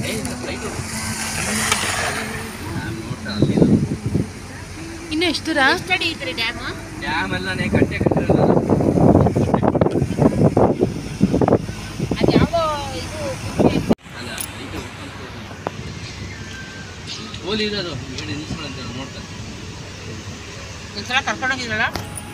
ಇನ್ನು ಎಷ್ಟು ದೂರ ಸ್ಟಡಿ ಐತ್ರಿ ಡ್ಯಾಮ್ ಡ್ಯಾಮ್ ಎಲ್ಲನೇ ಕಟ್ಟೆ ಕಟ್ಟಿರೋದು ಅದು ಯಾವುದೋ ಇದು ಅಲ್ಲ ಇದು ಓಲಿ ಇರೋದು ಹೇಳಿ ನಿಲ್ಸ್ಕೊಳಂತ ನೋಡ್ತಾರೆ ಒಂದ್ಸಲ ಕರ್ಕೊಂಡೋಗಿದ್ರಲ್ಲ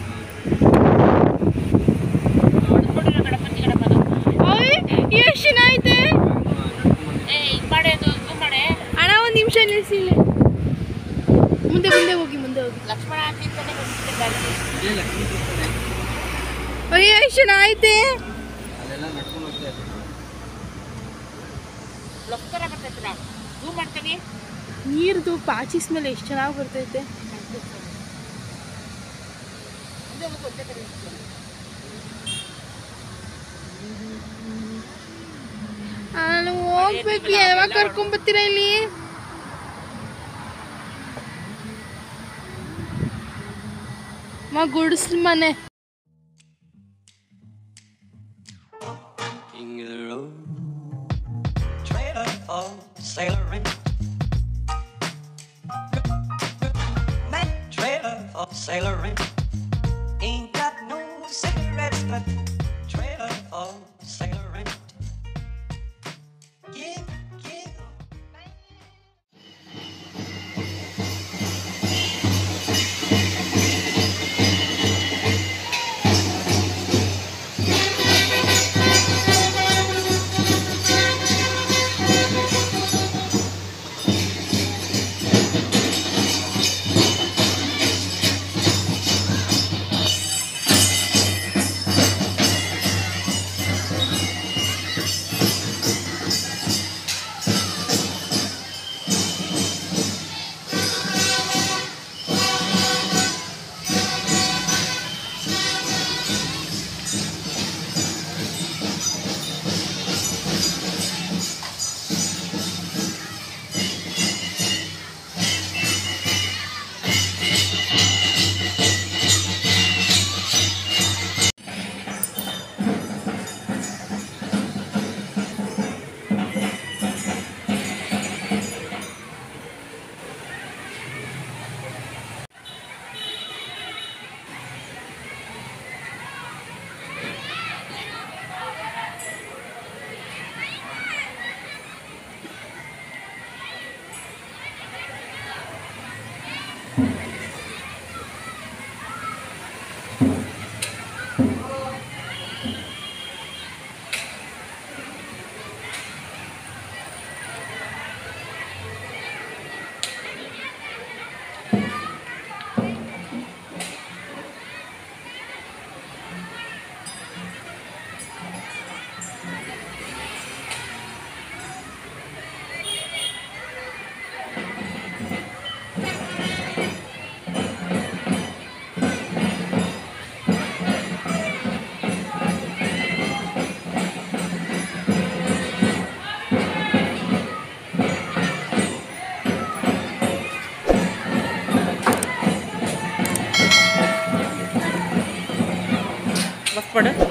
ಹೊಡ್ಸ್ಬಿಟ್ಟಿರೋ ಗಣಪತಿ ಗಣಪನ ಎಷ್ಟು ಚೆನ್ನಾಗೈತೆ ಏ ಇದು ಮಾಡಿ ಅದು ಇದು ಮಾಡಿ ಅಣ್ಣ ಒಂದು ನಿಮಿಷ ನಿಲ್ಲಿಸಿ ಇಲ್ಲಿ ಮುಂದೆ ಮುಂದೆ ಹೋಗಿ ಮುಂದೆ ಹೋಗಿ ಲಕ್ಷ್ಮಣ ಅಂತಿಂತಾನೆ ಬಂದ್ಬಿಟ್ಟಿದೆ ಗಾಡಿ ಇದೇ ಲಕ್ಷ್ಮೀ ದೇವಸ್ಥಾನ ಐತೆ. ಅಯ್ಯೋ ಎಷ್ಟು ಚೆನ್ನಾಗೈತೆ ಅಲ್ಲೆಲ್ಲ ನಡ್ಕೊಂಡು ಹೋಗ್ತಾ ಇರ್ತೀವಿ ಲಕ್ಷ್ಮಣ ಬರ್ತೈತೆ ನಾವು ಝೂಮ್ ಮಾಡ್ತೀವಿ ನೀರ್ದು ಪಾಚಿ ಸ್ಮೆಲ್ ಎಷ್ಟು ಚೆನ್ನಾಗಿ ಬರ್ತೈತೆ ಮುಂದೆ ಹೋಗಿ ಒಂದೇ ಕಡೆ ನಿಲ್ಸ್ಕೊಳ್ಳಿ. ನಾನು ಹೋಗ್ಬೇಕು ಯಾವಾಗ ಕರ್ಕೊಂಬತ್ತೀರಾ ಇಲ್ಲಿ ಮ ಗುಡಿಸ್ಲ ಮನೆ King of the road, trailer for sailoring. That trailer for sailoring ain't got no cigarettes, but trailer for sailoring. Give, give. ಬಸ್ ಪಡು